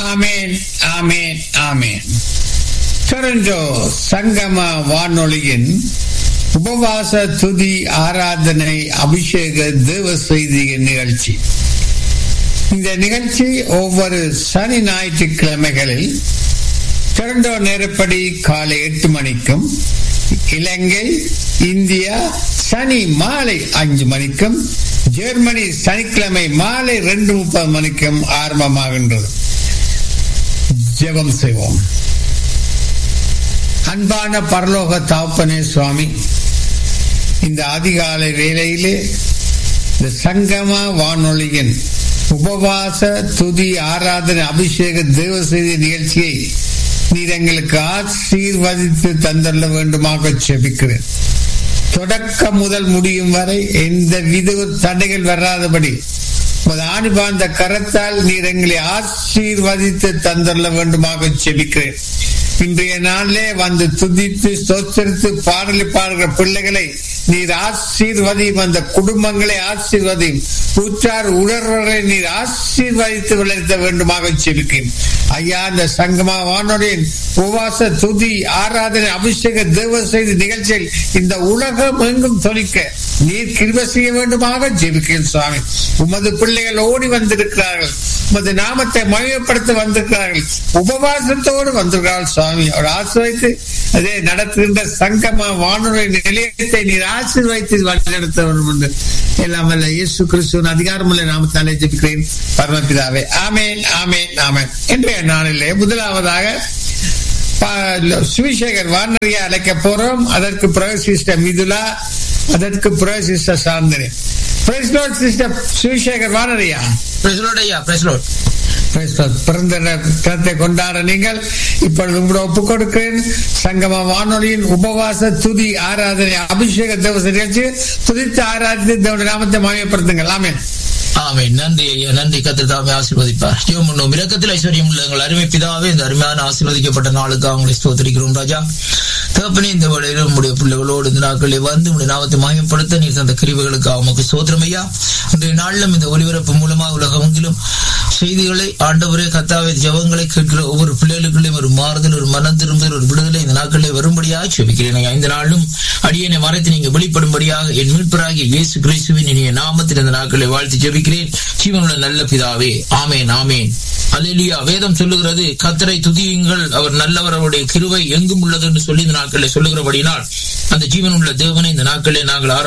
ஆமேன் ஆமேன் ஆமேன் Toronto சங்கம வானொலியின் உபவாச துதி ஆராதனை அபிஷேக தேவ செய்தி நிகழ்ச்சி இந்த நிகழ்ச்சி ஒவ்வொரு சனி ஞாயிற்றுக்கிழமைகளில் டொரண்டோ நேரப்படி காலை எட்டு மணிக்கும் இலங்கை இந்தியா சனி மாலை அஞ்சு மணிக்கும் ஜெர்மனி சனிக்கிழமை மாலை ரெண்டு முப்பது மணிக்கும் ஆரம்பமாகின்றது ஜெபம் செய்வோம் அன்பான பரலோக தாப்பனே சுவாமி இந்த அதிகாலை வேளையிலே இந்த சங்கம வானொலியின் உபவாச துதி ஆராதனை அபிஷேக தேவ செய்தி நிகழ்ச்சியை நீர் எங்களுக்கு ஆசீர்வதித்து தந்துள்ள வேண்டுமாக செபிக்கிறேன் தொடக்கம் முதல் முடியும் வரை எந்த வித தடைகள் வராதபடி ஆணிபாந்த கரத்தால் நீர் எங்களை ஆசீர்வதித்து தந்துள்ள வேண்டுமாக செபிக்கிறேன் இன்றைய நாளிலே வந்து துதித்து சோச்சரித்து பாடலை பாடுகிற பிள்ளைகளை நீர் ஆசீர்வதியும் அந்த குடும்பங்களை ஆசீர்வதியும் உற்றார் உணர்வர்களை நீர் ஆசீர்வதித்து வளர்த்த வேண்டுமாக செபிக்கிறேன் ஐயா இந்த சங்கமா வானொலியின் உபவாச துதி ஆராதனை அபிஷேக தேவ செய்தி நிகழ்ச்சியில் இந்த உலகம் எங்கும் தொழிக்க நீர் கிருப செய்ய வேண்டுமாக ஜெபிக்கிறேன் சுவாமி உமது பிள்ளைகள் ஓடி வந்திருக்கிறார்கள் உமது நாமத்தை மகிமைப்படுத்த வந்திருக்கிறார்கள் உபவாசத்தோடு வந்திருக்கிறார்கள் சுவாமி அவர் ஆசிர்வைத்து அதே நடத்துகின்ற சங்கம வானொலி நிலையத்தை நீர் ஆசீர்வைத்து வழிநடத்த வேண்டும் என்று எல்லாம் அல்ல இயேசு கிறிஸ்துவின் அதிகாரமுள்ள நாமத்தாலே ஜெபிக்கிறேன் பரமபிதாவே ஆமேன் ஆமேன் ஆமேன் இன்றைய நாளிலே முதலாவதாக சுவிசேகர் வானரியா அழைக்க போறோம் அதற்கு பிறகு சிஸ்டர் மிதுலா அதற்கு பிறகு சிஸ்டர் சாந்தினி சிஸ்டர் சுவிசேகர் வானரியா பிறந்த தினத்தை கொண்டாட நீங்கள் இப்பொழுது கூட ஒப்புக் கொடுக்கிறேன் சங்கம வானொலியின் உபவாச துதி ஆராதனை அபிஷேக தேவச நிகழ்ச்சி துதித்து ஆராதித்து தேவனுடைய நாமத்தை மாயப்படுத்துங்கள் ஆமே ஆமே நன்றி ஐயா நன்றி கத்திர தாமே ஆசீர்வதிப்பார் ஜீவமுன்னோம் இரக்கத்தில் ஐஸ்வர்யம் உள்ள எங்கள் அருமை பிதாவே இந்த அருமையான ஆசீர்வதிக்கப்பட்ட நாளுக்கு அவங்களை ஸ்தோத்திரிக்கிறோம் ராஜா தகப்பனே இந்த வேளையில் உங்களுடைய பிள்ளைகளோடு இந்த நாட்களில் வந்து உங்களுடைய நாமத்தை மாயப்படுத்த நீர் தந்த கிரிவுகளுக்கு அவனுக்கு சோத்திரம் ஐயா இன்றைய நாளிலும் இந்த ஒலிபரப்பு மூலமாக உலகமெங்கிலும் செய்திகளை ஆண்டவரே கத்தாவை ஜபங்களை கேட்கிற ஒவ்வொரு பிள்ளைகளுக்குள்ளையும் ஒரு மாறுதல் ஒரு மனம் திரும்புதல் ஒரு விடுதலை இந்த நாட்களில் வரும்படியாக செபிக்கிறேன் இந்த நாளும் அடியனை மறைத்து நீங்க வெளிப்படும்படியாக என் மீட்பராகிய இயேசு கிறிஸ்துவின் இனிய நாமத்தில் இந்த நாட்களை வாழ்த்து ஜெபிக்கிறேன் ஜீவனுள்ள நல்ல பிதாவே ஆமேன் ஆமேன் அலிலியா வேதம் சொல்லுகிறது கத்தரை துதியுங்கள் அவர் நல்லவர் அவருடைய கிருவை எங்கும் உள்ளது என்று சொல்லி இந்த நாட்களில் சொல்லுகிறபடினால் அந்த ஜீவன் உள்ள தேவனை இந்த நாட்களில் நாங்கள்